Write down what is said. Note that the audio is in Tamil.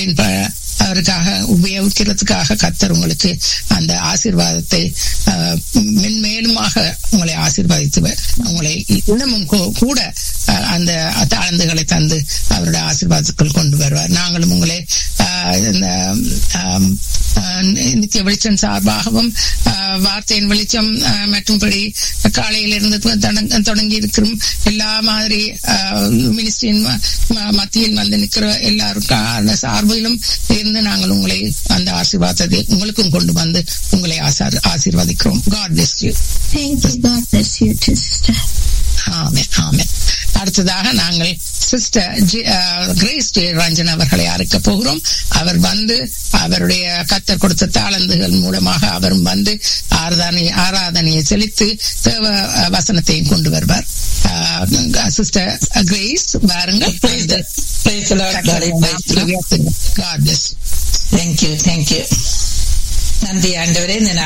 அவருக்காக உபயோகிக்கிறதுக்காக கத்தர் உங்களுக்கு அந்த ஆசீர்வாதத்தை ஆஹ், மென்மேலுமாக உங்களை ஆசீர்வதித்து உங்களை இன்னமும் கூ- கூட ஆஹ், அந்த தாழ்ந்துகளை தந்து அவருடைய ஆசீர்வாதத்துக்குள் கொண்டு வருவார் நாங்களும் உங்களை ஆஹ், இந்த ஆம், ஆஹ், நித்திய வெளிச்சம் சார்பாகவும் ஆஹ், வார்த்தையின் வெளிச்சம் ஆஹ், மற்றும்படி காலையிலிருந்து தொடங்க- தொடங்கி இருக்கிற எல்லா மாதிரி மினிஸ்ட்ரியின் மத்தியில் வந்து நிற்கிற எல்லாருக்கான சார்பிலும் இருந்து நாங்கள் உங்களை அந்த ஆசீர்வாதத்தை உங்களுக்கும் கொண்டு வந்து உங்களை ஆசார்- ஆசீர்வதிக்கிறோம் God bless you Thank you. God bless you too, sister. ஆமே ஆமே அடுத்ததாக நாங்கள் சிஸ்டர் கிரேஸ் ஜே ரஞ்சன் அவர்களை அழைக்க போகிறோம் அவர் வந்து அவருடைய கத்தர் கொடுத்த தாளந்துகள் மூலமாக அவரும் வந்து ஆராதனை ஆராதனையை செலுத்தி தேவ அஹ், வசனத்தையும் கொண்டு வருவார் சிஸ்டர் கிரேஸ் வாருங்கள் Praise the, praise the Lord, darling. Praise the Lord. God bless you. Thank you, thank you. நன்றி ஆண்டவரே இந்த